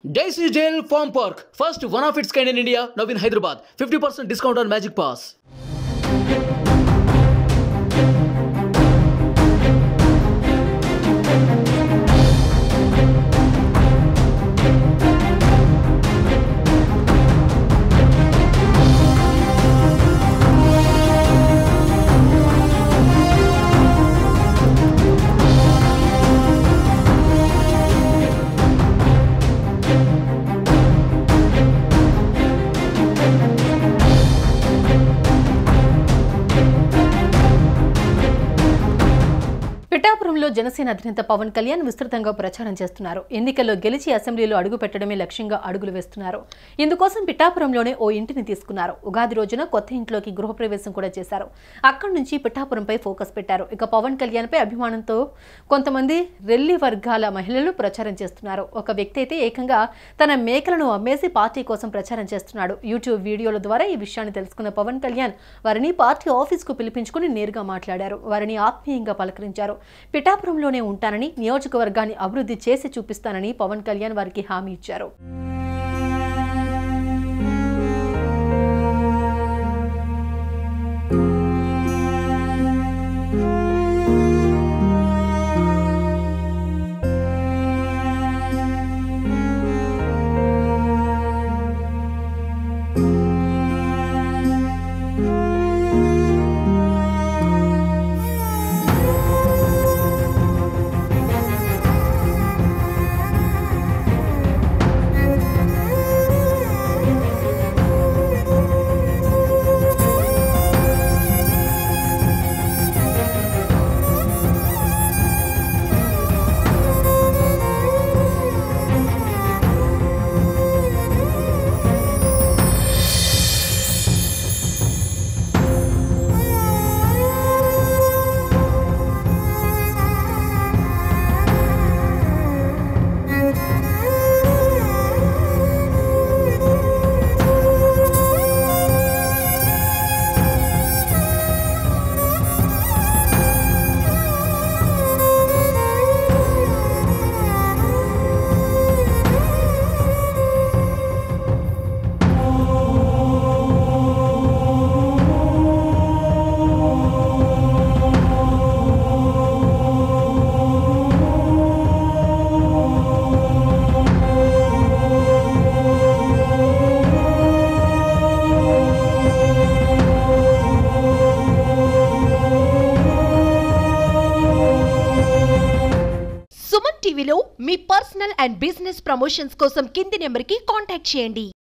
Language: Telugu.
Daisy Jail Farm Park, first one of its kind in India, now in Hyderabad. 50% discount on Magic Pass. పిఠాపురంలో జనసేన అధినేత పవన్ కళ్యాణ్ విస్తృతంగా ప్రచారం చేస్తున్నారు ఎన్నికల్లో గెలిచి అసెంబ్లీలో అడుగు పెట్టడమే లక్ష్యంగా అడుగులు వేస్తున్నారు ఇందుకోసం పిఠాపురంలోనే ఓ ఇంటిని తీసుకున్నారు ఉగాది రోజున కొత్త ఇంట్లోకి గృహప్రవేశం కూడా చేశారు అక్కడి నుంచి పిఠాపురంపై ఫోకస్ పెట్టారు ఇక పవన్ కళ్యాణ్ పై అభిమానంతో కొంతమంది రెల్లి వర్గాల మహిళలు ప్రచారం చేస్తున్నారు ఒక వ్యక్తి అయితే ఏకంగా తన మేకలను అమ్మేసి పార్టీ కోసం ప్రచారం చేస్తున్నాడు యూట్యూబ్ వీడియోల ద్వారా ఈ విషయాన్ని తెలుసుకున్న పవన్ కళ్యాణ్ వారిని పార్టీ ఆఫీస్కు పిలిపించుకుని నేరుగా మాట్లాడారు వారిని ఆత్మీయంగా పలకరించారు పిఠాపురంలోనే ఉంటానని నియోజకవర్గాన్ని అభివృద్ధి చేసి చూపిస్తానని పవన్ కళ్యాణ్ వారికి హామీ ఇచ్చారు సుమన్ టీవీలో మీ పర్సనల్ అండ్ బిజినెస్ ప్రమోషన్స్ కోసం కింది నెంబర్కి కాంటాక్ట్ చేయండి